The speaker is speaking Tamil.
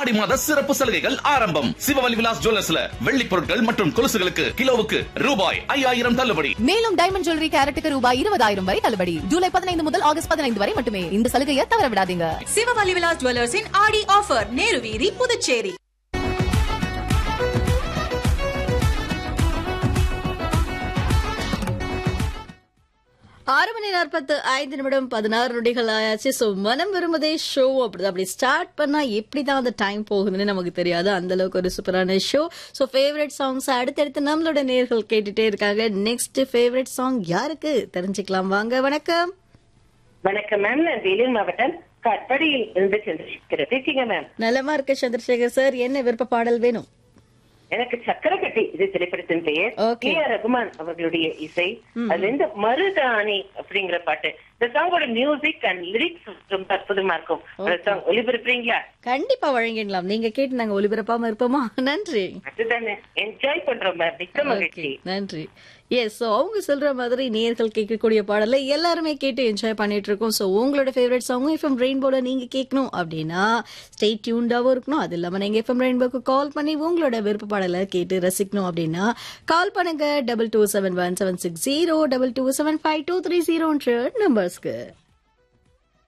ஆடி மாத சிறப்பு சலுகைகள் ஆரம்பம் சிவவலி விலாஸ் ஜுவல்லர்ஸ்ல வெள்ளி பொருட்கள் மற்றும் கொலுசுகளுக்கு கிலோவுக்கு ரூபாய் ஐயாயிரம் தள்ளுபடி மேலும் டைமண்ட் ஜுவல்லரி கேரட்டுக்கு ரூபாய் இருபதாயிரம் வரை தள்ளுபடி ஜூலை பதினைந்து முதல் ஆகஸ்ட் பதினைந்து வரை மட்டுமே இந்த சலுகையை தவற விடாதீங்க சிவவலி விலாஸ் ஜுவல்லர்ஸின் ஆடி ஆஃபர் நேரு வீதி புதுச்சேரி ஆறு மணி நாற்பத்து ஐந்து நிமிடம் பதினாறு நொடிகள் ஆயாச்சு ஸோ மனம் விரும்புதே ஷோ அப்படி அப்படி ஸ்டார்ட் பண்ணா எப்படி தான் அந்த டைம் போகுதுன்னு நமக்கு தெரியாது அந்த அளவுக்கு ஒரு சூப்பரான ஷோ ஸோ ஃபேவரட் சாங்ஸ் அடுத்தடுத்து நம்மளோட நேர்கள் கேட்டுட்டே இருக்காங்க நெக்ஸ்ட் ஃபேவரட் சாங் யாருக்கு தெரிஞ்சுக்கலாம் வாங்க வணக்கம் வணக்கம் மேம் நான் வேலூர் மாவட்டம் கட்படியில் இருந்து சந்திரசேகர் பேசிங்க மேம் நலமா இருக்க சந்திரசேகர் சார் என்ன விருப்ப பாடல் வேணும் எனக்கு சக்கரக்கட்டி இது திரைப்படத்தின் பெயர் Okay. கே ஆர் ரகுமான் அவர்களுடைய இசை அதுல இருந்து மருதாணி அப்படிங்கிற பாட்டு இந்த சாங்கோட மியூசிக் அண்ட் லிரிக்ஸ் ரொம்ப அற்புதமா இருக்கும் அந்த சாங் ஒளிபரப்புறீங்களா கண்டிப்பா வழங்கிடலாம் நீங்க கேட்டு நாங்க ஒளிபரப்பாம இருப்போமா நன்றி அதுதானே என்ஜாய் பண்றோம் மேம் மிக்க மகிழ்ச்சி Okay, நன்றி எஸ் ஸோ அவங்க சொல்ற மாதிரி நேர்கள் கேட்கக்கூடிய பாடலை எல்லாருமே கேட்டு என்ஜாய் பண்ணிட்டு இருக்கோம் ஸோ உங்களோட ஃபேவரட் சாங்கும் எஃப்எம் ரெயின்போல நீங்க கேட்கணும் அப்படின்னா ஸ்டே டியூன்டாவும் இருக்கணும் அது இல்லாம நீங்க எஃப்எம் ரெயின்போக்கு கால் பண்ணி உங்களோட விருப்ப பாடலை கேட்டு ரசிக்கணும் அப்படின்னா கால் பண்ணுங்க double two seven one seven six zero double two seven five two three ஜீரோன்ற நம்பர்ஸ்க்கு